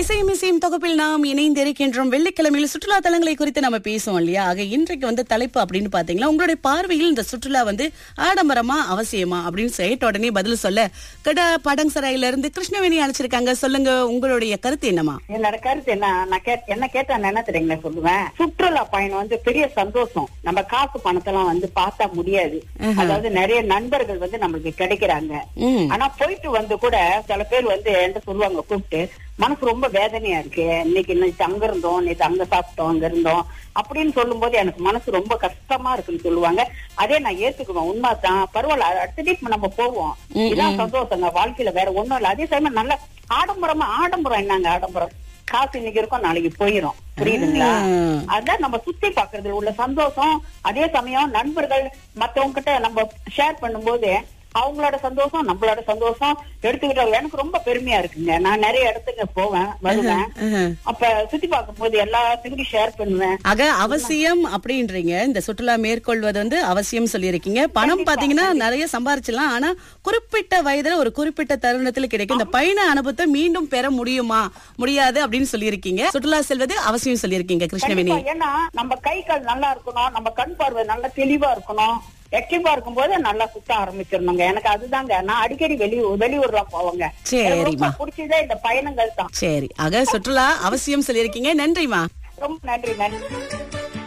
இசையும் இசையும் தொகுப்பில் நாம் இணைந்திருக்கின்றோம் வெள்ளிக்கிழமையில் சுற்றுலா தலங்களை குறித்து நம்ம பேசுவோம் இல்லையா ஆக இன்றைக்கு வந்து தலைப்பு அப்படின்னு பாத்தீங்கன்னா உங்களுடைய பார்வையில் இந்த சுற்றுலா வந்து ஆடம்பரமா அவசியமா அப்படின்னு கேட்ட உடனே பதில் சொல்ல கட படங்சராயில இருந்து கிருஷ்ணவேணி அழைச்சிருக்காங்க சொல்லுங்க உங்களுடைய கருத்து என்னமா என்னோட கருத்து என்ன நான் கேட் என்ன கேட்டா நான் என்ன தெரியுங்களா சொல்லுவேன் சுற்றுலா பயணம் வந்து பெரிய சந்தோஷம் நம்ம காசு பணத்தெல்லாம் வந்து பார்த்தா முடியாது அதாவது நிறைய நண்பர்கள் வந்து நம்மளுக்கு கிடைக்கிறாங்க ம் ஆனா போயிட்டு வந்து கூட சில பேர் வந்து என்கிட்ட சொல்லுவாங்க கூப்பிட்டு மனசு ரொம்ப வேதனையா இருக்கு இன்னைக்கு இன்னைக்கு அங்க இருந்தோம் நேற்று அங்க சாப்பிட்டோம் அங்க இருந்தோம் அப்படின்னு சொல்லும்போது எனக்கு மனசு ரொம்ப கஷ்டமா இருக்குன்னு சொல்லுவாங்க அதே நான் ஏத்துக்குவேன் உண்மைதான் பரவாயில்ல அடுத்த டீப் நம்ம போவோம் இதான் சந்தோஷங்க வாழ்க்கையில வேற ஒண்ணும் இல்ல அதே சமயம் நல்ல ஆடம்பரமா ஆடம்பரம் என்னங்க ஆடம்பரம் காசு இன்னைக்கு இருக்கும் நாளைக்கு போயிரும் புரியுதுங்களா ம். அதான் நம்ம சுத்தி பாக்குறதுல உள்ள சந்தோஷம் அதே சமயம் நண்பர்கள் மத்தவங்க கிட்ட நம்ம ஷேர் பண்ணும்போது அவங்களோட சந்தோஷம் நம்மளோட சந்தோஷம் எடுத்துக்கிட்ட எனக்கு ரொம்ப பெருமையா இருக்குங்க நான் நிறைய இடத்துக்கு போவேன் வருவேன் ஆஹ். அப்ப சுத்தி பார்க்கும்போது எல்லாத்துக்கும் ஷேர் பண்ணுவேன் ஆக அவசியம் அப்படின்றீங்க இந்த சுற்றுலா மேற்கொள்வது வந்து அவசியம் சொல்லியிருக்கீங்க பணம் பாத்தீங்கன்னா நிறைய சம்பாரிச்சிடலாம் ஆனா குறிப்பிட்ட வயதுல ஒரு குறிப்பிட்ட தருணத்தில் கிடைக்கும் இந்த பயண அனுபவத்தை மீண்டும் பெற முடியுமா முடியாது அப்படின்னு சொல்லியிருக்கீங்க சுற்றுலா செல்வது அவசியம் சொல்லியிருக்கீங்க கிருஷ்ணவேணி கண்டிப்பா. ஏன்னா நம்ம கை கால் நல்லா இருக்கணும் நம்ம கண் பார்வை நல்லா தெளிவா இருக்கணும் ஆக்டிவா இருக்கும்போது நல்லா சுத்த ஆரம்பிச்சிடணுங்க எனக்கு அதுதாங்க நான் அடிக்கடி வெளியூர் வெளியூர்லாம் போவேங்க எனக்கு ரொம்ப சரிம்மா பிடிச்சதே இந்த பயணங்கள் தான் சரி ஆக சுற்றுலா அவசியம் சொல்லியிருக்கீங்க நன்றிமா ரொம்ப நன்றி நன்றி